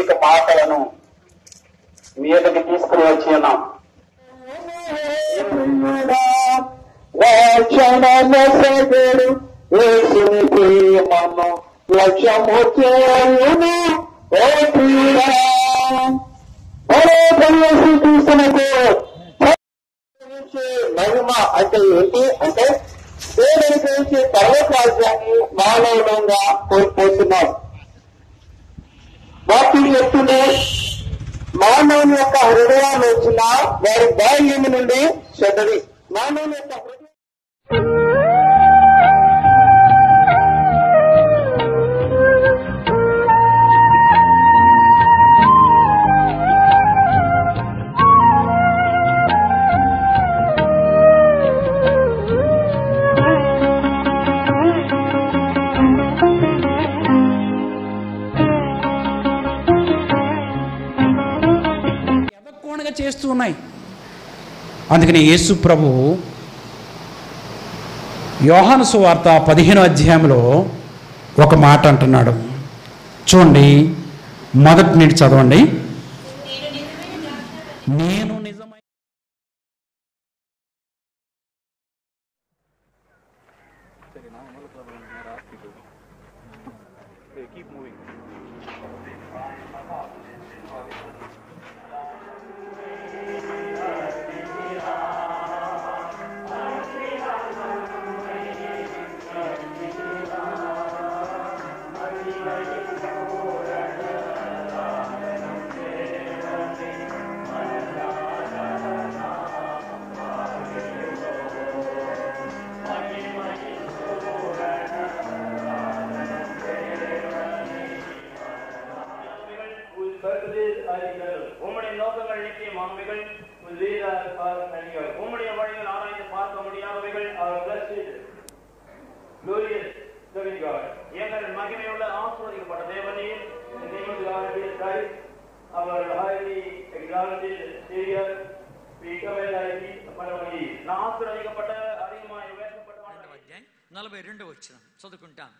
అనేక పాటలను మీ ఎదుటి తీసుకుని వచ్చి ఉన్నాం రక్షణను యేసుని ప్రేమను లక్ష్యము చేయును ఓ ప్రియుడా మరో ప్రవేశం చూసినకు మహిమ అంటే ఏంటి అంటే దేవుని గురించి పర్వత రాజ్యాన్ని మానవులంగా కోల్పోతున్నాం వాక్యం చెప్తుండే మానవుని యొక్క హృదయాన్ని వచ్చిన వారి బాల్యం నుండి చెడ్డది మానవుని యొక్క హృదయం ఎదక్కోణగా చేస్తూ ఉన్నాయి అందుకని యేసు ప్రభు యోహాను సువార్త పదిహేను అధ్యాయంలో ఒక మాట అంటున్నాడు చూడండి మొదటి నీటి చదవండి నేను నిజమైన whose purposes are eternal. உம்முடைய நோக்கங்கள் நிச்சயமானவைகள் உன் லீலார் பாரம்பரியங்கள் உம்முடைய வழிகள் ஆராய்ந்து பார்க்க முடியாதவைகள் அவர் blessed glorious living God எங்கள் மகிமையுள்ள ஆசிர்வதிக்கப்பட்ட தேவனீர் in the name of the Lord Jesus Christ our highly exalted Savior we commend thy feet upon our knees நான் ஆசிர்வதிக்கப்பட்ட அதிகமாக உயர்த்தப்பட்ட రెండవ అధ్యాయం నలభై రెండు వచ్చిన చదువుకుంటాం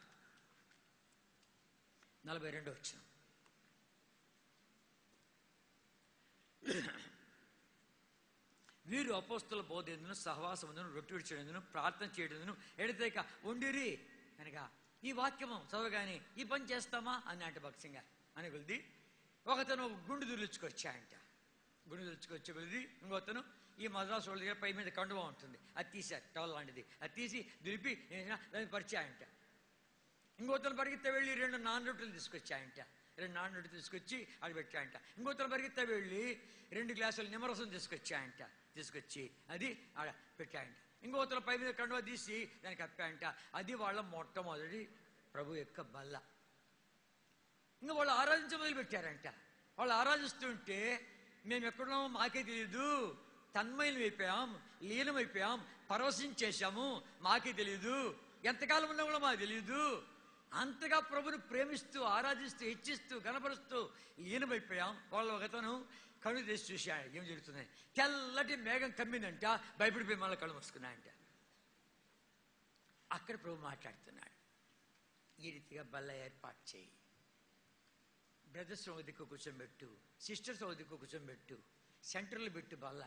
నలభై రెండు వచ్చిన వీరు అపోస్తుల బోధేందును సహవాసముందును రొట్టె విడిచేందును ప్రార్థన చేయడందును ఎడతేక ఉండిరి అనగా ఈ వాక్యము చదవగానే ఈ పని చేస్తామా అని అంటే భక్సింగా అని కొలిది ఒకతను గుండు దుర్లుచుకొచ్చాయంట గుండు దుర్లుచుకొచ్చే కొలిది ఇంకొతను ఈ మద్రాసు వాళ్ళ దగ్గర పై మీద కండువా ఉంటుంది అది తీశారు టవల్ లాంటిది అది తీసి దులిపి దాన్ని పరిచాయంట ఇంకోతను పరిగెత్త వెళ్ళి రెండు నాన్ రొట్టెలు తీసుకొచ్చాయంట రెండు నాన్ రొట్టెలు తీసుకొచ్చి ఆడ పెట్టాయంట ఇంకోతను పరిగెత్త వెళ్ళి రెండు గ్లాసులు నిమ్మరసం తీసుకొచ్చాయంట తీసుకొచ్చి అది ఆడ పెట్టాయంట ఇంకోతను పై మీద కండువా తీసి దానికి కప్పాయంట అది వాళ్ళ మొట్టమొదటి ప్రభు యొక్క బల్ల ఇంకా వాళ్ళు ఆరాధించ మొదలు పెట్టారంట వాళ్ళు ఆరాధిస్తుంటే మేము ఎక్కడున్నామో మాకే తెలియదు తన్మయం అయిపోయాం లీనమైపోయాం పరవశించేశాము మాకే తెలియదు ఎంతకాలం ఉన్నా కూడా మాకు తెలియదు అంతగా ప్రభుని ప్రేమిస్తూ ఆరాధిస్తూ హెచ్చిస్తూ గణపరుస్తూ లీనమైపోయాం వాళ్ళ ఒకతను కళ్ళు తెసి చూశాడు ఏం జరుగుతుంది తెల్లటి మేఘం కమ్మిందంట భయపడిపోయి మళ్ళీ కళ్ళు మూసుకున్నాయంట అక్కడ ప్రభు మాట్లాడుతున్నాడు ఈ రీతిగా బల్ల ఏర్పాటు చేయి బ్రదర్స్ ఒక దిక్కు కూర్చోబెట్టు సిస్టర్స్ ఒక దిక్కు కూర్చోబెట్టు సెంటర్లో పెట్టు బల్ల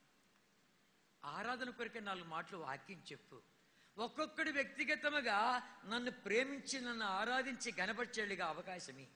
ఆరాధన కొరకే నాలుగు మాటలు వాక్యం చెప్పు ఒక్కొక్కడి వ్యక్తిగతముగా నన్ను ప్రేమించి నన్ను ఆరాధించి గణపరిచేళ్ళుగా అవకాశమే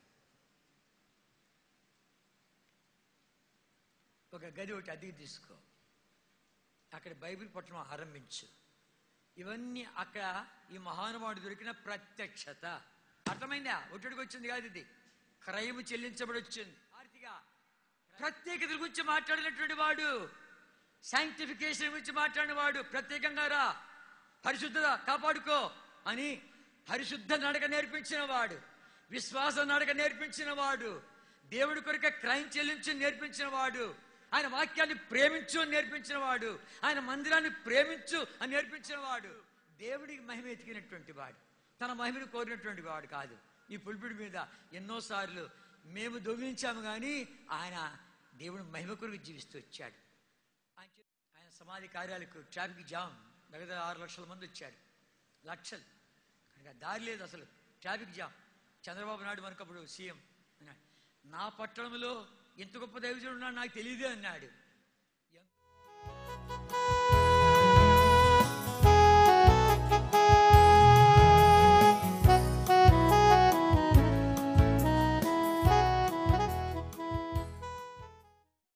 ఒక గది ఒకటి అద్దెకి తీసుకో అక్కడ బైబిల్ పట్టణం ఆరంభించు ఇవన్నీ అక్కడ ఈ మహానుభావుడు దొరికిన ప్రత్యక్షత అర్థమైందా ఒట్టుడికి వచ్చింది కాదు ఇది క్రయము చెల్లించబడి వచ్చింది ఆర్తిగా ప్రత్యేకత గురించి మాట్లాడినటువంటి వాడు సైంటిఫికేషన్ గురించి మాట్లాడిన వాడు ప్రత్యేకంగా రా పరిశుద్ధత కాపాడుకో అని పరిశుద్ధ నడక నేర్పించిన వాడు విశ్వాస నడక నేర్పించిన వాడు దేవుడి కొరకే క్రైమ్ చెల్లించి నేర్పించిన వాడు ఆయన వాక్యాన్ని ప్రేమించు అని నేర్పించిన వాడు ఆయన మందిరాన్ని ప్రేమించు అని నేర్పించిన వాడు దేవుడికి మహిమ ఎతికినటువంటి వాడు తన మహిమను కోరినటువంటి వాడు కాదు ఈ పులిపిడి మీద ఎన్నోసార్లు మేము దొంగిలించాము కానీ ఆయన దేవుని మహిమ కొరకు జీవిస్తూ వచ్చాడు ఆయన చే- ఆయన సమాధి కార్యాలకు ట్రాఫిక్ జామ్ దగ్గర ఆరు లక్షల మంది వచ్చారు లక్షలు కనుక దారి లేదు అసలు ట్రాఫిక్ జామ్ చంద్రబాబు నాయుడు మనకు అప్పుడు సీఎం అన్నాడు నా పట్టణంలో ఇంత గొప్ప దైవజనుడు ఉన్నాడు నాకు తెలియదు అన్నాడు